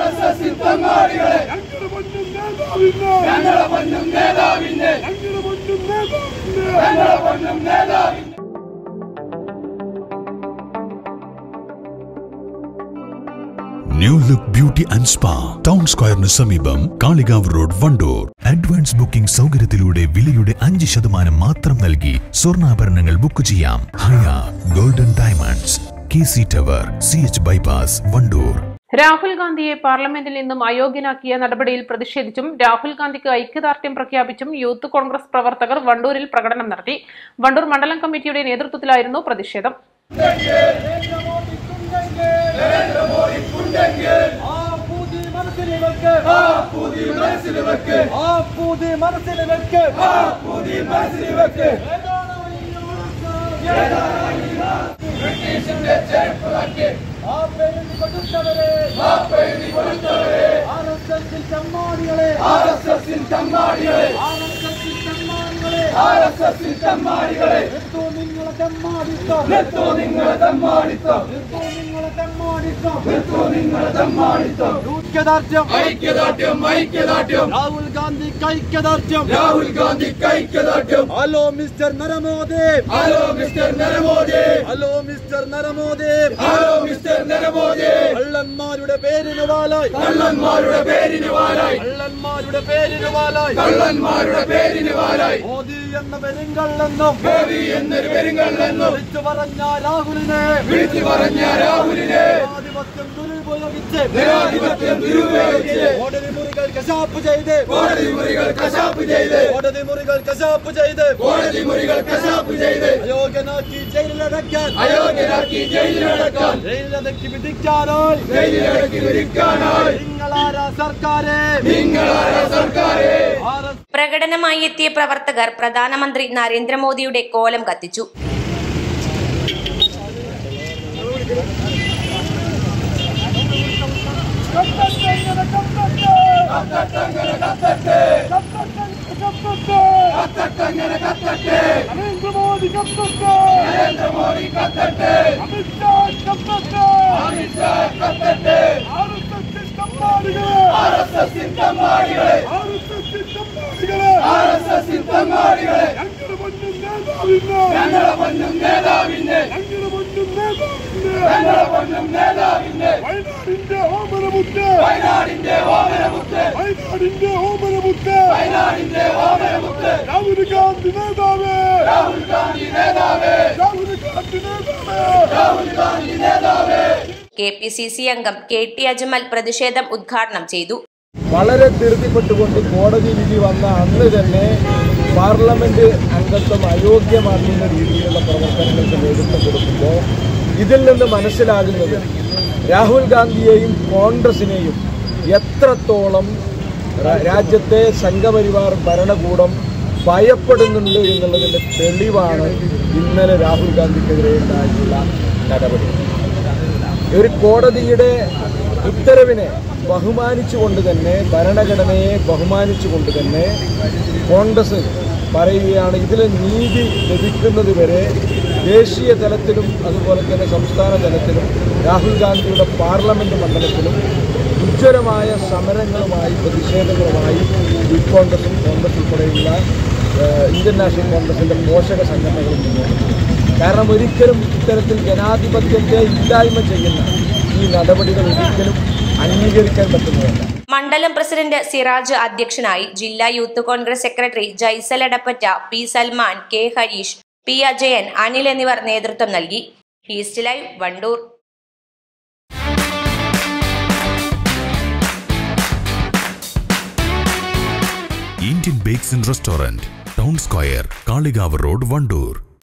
എസിൽ തങ്ങാടികളെ ഞങ്ങളുടെ പൊന്നും നേതാവിന് ഞങ്ങളുടെ പൊന്നും നേതാവിന്റെ ഞങ്ങളുടെ പൊന്നും നേതാവിന് ഞങ്ങളുടെ പൊന്നും നേതാവിന്റെ new look beauty and spa town സ്ക്വയറിന് സമീപം Kalikavu road Wandoor advance booking സൗകര്യത്തിലൂടെ വിലയുടെ അഞ്ച് ശതമാനം മാത്രം നൽകി സ്വർണ്ണാഭരണങ്ങൾ ബുക്ക് ചെയ്യാം Haya golden diamonds K C tower C H bypass Wandoor Rahul ഗാന്ധിയെ പാർലമെന്റിൽ നിന്നും അയോഗ്യനാക്കിയ നടപടിയിൽ പ്രതിഷേധിച്ചും രാഹുൽ ഗാന്ധിക്ക് ഐക്യദാർഢ്യം പ്രഖ്യാപിച്ചും യൂത്ത് കോൺഗ്രസ് പ്രവർത്തകർ വണ്ടൂരിൽ പ്രകടനം നടത്തി വണ്ടൂർ മണ്ഡലം കമ്മിറ്റിയുടെ നേതൃത്വത്തിലായിരുന്നു പ്രതിഷേധം ആപ്പൂതി മനസ്സിൽ വെക്ക് പുതിയ മനസ്സിൽ വെക്ക് ആപ്പൂതി മനസ്സിൽ വെക്ക് പുതിയ മനസ്സിൽ വെക്ക് ബ്രിട്ടീഷിന്റെ ചെരുപ്പ് തട്ടി ആ പെരുന്തി കൊടുത്തവരെ മാപ്പെഴുതി കൊടുത്തവരെ ആർ എസ് എസിൽ ചമ്മാടികളെ ആർ എസ് എസിൽ ചമ്മാടികളെ ആർ എസ് എസിൽ ചമ്മാടികളെ ആർ എസ് എസിൽ ചമ്മാടികളെ എത്തോ നിങ്ങളെ തെമ്മാടിത്തം നിർത്തോ നിങ്ങളെ തമ്മാടിത്തം എത്തോ നിങ്ങളെ തെമ്മാടിത്തം നിർത്തോ നിങ്ങളെ തമ്മാടിത്തം ഐക്യദാർഢ്യം ഐക്യദാർഢ്യം ഐക്യദാർഢ്യം രാഹുൽ ഗാന്ധി ഐക്യദാർഢ്യം രാഹുൽ ഗാന്ധി ഐക്യദാർഢ്യം hello mister Naramodi hello mister Naramodi hello mister Naramodi hello mister Naramodi കള്ളന്മാരുടെ പേരിന് വാലായി കള്ളന്മാരുടെ പേരിന് വാലായി കള്ളന്മാരുടെ പേരിന് വാലായി കള്ളന്മാരുടെ പേരിന് വാലായി മോദി എന്ന പെരുങ്കള്ളെന്നും മോദി എന്നൊരു പെരുങ്കല്ലെന്നും വിളിച്ചു പറഞ്ഞ രാഹുലിനെ വിളിച്ചു പറഞ്ഞ രാഹുലിനെ ആധിപത്യം ദുരുപയോഗിച്ച് ജനാധിപത്യം ദുരുപയോഗിച്ച് കോടതി മുറികൾ കശാപ്പ് ചെയ്ത് കോടതി മുറികൾ കശാപ്പ് ചെയ്ത് കോടതി മുറികൾ കശാപ്പ് ചെയ്ത് കോടതി മുറികൾ കശാപ്പ് ചെയ്ത് അയോഗ്യനാക്കി ജയിലിലടക്കാൻ അയോഗ്യരാക്കി ജയിലിലടക്കാൻ ജയിലിലടക്കി വിധിക്കാനായി ജയിലിലടക്കി വിധിക്കാനായി നിങ്ങളാരാ സർക്കാരെ നിങ്ങളായ സർക്കാരെ ആർ എസ് പ്രകടനമായി എത്തിയ പ്രവർത്തകർ പ്രധാനമന്ത്രി നരേന്ദ്രമോദിയുടെ കോലം കത്തിച്ചു കത്തട്ടങ്ങനെ കത്തട്ടെ കത്തട്ടങ്ങനെ കത്തട്ടെ Narendra Modi കത്തട്ടെ Narendra Modi കത്തട്ടെ Amit Shah കത്തട്ടെ Amit Shah കത്തട്ടെ R S S തമ്മാടികളെ R S എസിൻ തമ്മാടികളെ R S S തമ്മാടികളെ R S എസിൻ തമ്മാടികളെ ഞങ്ങളുടെ പൊന്നും നേതാവിന് ഞങ്ങളുടെ പൊന്നും നേതാവിന്റെ ഞങ്ങളുടെ പൊന്നും നേതാവിന് ഞങ്ങളുടെ പൊന്നും നേതാവിന്റെ വയനാടിന്റെ ഓമനമുത്ത് വയനാടിന്റെ ഓമനമുത്ത് വയനാടിന്റെ ഓമനമുത്ത് വയനാടിന്റെ ഓമനമുത്ത് രാഹുൽ ഗാന്ധി നേതാവ് രാഹുൽ ഗാന്ധി നേതാവേ രാഹുൽ ഗാന്ധി നേതാവ് രാഹുൽ ഗാന്ധി നേതാവേ കെ പി സി സി അംഗം കെ ടി അജ്മൽ പ്രതിഷേധം ഉദ്ഘാടനം ചെയ്തു വളരെ ധൃതിപ്പെട്ടുകൊണ്ട് കോടതി വിധി വന്ന അന്ന് തന്നെ പാർലമെന്റ് അംഗത്വം അയോഗ്യമാക്കുന്ന രീതിയിലുള്ള പ്രവർത്തനങ്ങൾക്ക് നേതൃത്വം കൊടുക്കുമ്പോൾ ഇതിൽ നിന്ന് മനസ്സിലാകുന്നത് രാഹുൽ ഗാന്ധിയെയും കോൺഗ്രസിനെയും എത്രത്തോളം ര- രാജ്യത്തെ സംഘപരിവാർ ഭരണകൂടം ഭയപ്പെടുന്നുണ്ട് എന്നുള്ളതിന്റെ തെളിവാണ് ഇന്നലെ രാഹുൽ ഗാന്ധിക്കെതിരെ ഉണ്ടായിട്ടുള്ള നടപടി ഒരു കോടതിയുടെ ഉത്തരവിനെ ബഹുമാനിച്ചുകൊണ്ട് തന്നെ ഭരണഘടനയെ ബഹുമാനിച്ചുകൊണ്ട് തന്നെ കോൺഗ്രസ് പറയുകയാണ് ഇതിൽ നീതി ലഭിക്കുന്നത് വരെ ദേശീയ തലത്തിലും അതുപോലെ തന്നെ സംസ്ഥാന തലത്തിലും രാഹുൽ ഗാന്ധിയുടെ പാർലമെന്റ് മണ്ഡലത്തിലും ഉജ്ജ്വലമായ സമരങ്ങളുമായി പ്രതിഷേധങ്ങളുമായി യൂത്ത് കോൺഗ്രസും കോൺഗ്രസ് ഉൾപ്പെടെയുള്ള ഏഹ്, ഇന്ത്യൻ നാഷണൽ കോൺഗ്രസിന്റെ പോഷക സംഘടനകളും മുന്നോട്ട് പോകും. കാരണം ഒരിക്കലും ഇത്തരത്തിൽ ജനാധിപത്യത്തെ ഇല്ലായ്മ ചെയ്യുന്ന ഈ നടപടികൾ ഒരിക്കലും അംഗീകരിക്കാൻ പറ്റുന്നതല്ല മണ്ഡലം പ്രസിഡന്റ് സിറാജ് അധ്യക്ഷനായി ജില്ലാ youth Congress secretary Jaisal Edappatta P Salman K Harish P Ajayan Anil എന്നിവർ നേതൃത്വം നൽകി east live Wandoor Indian bakes and restaurant town square Kalikavu road Wandoor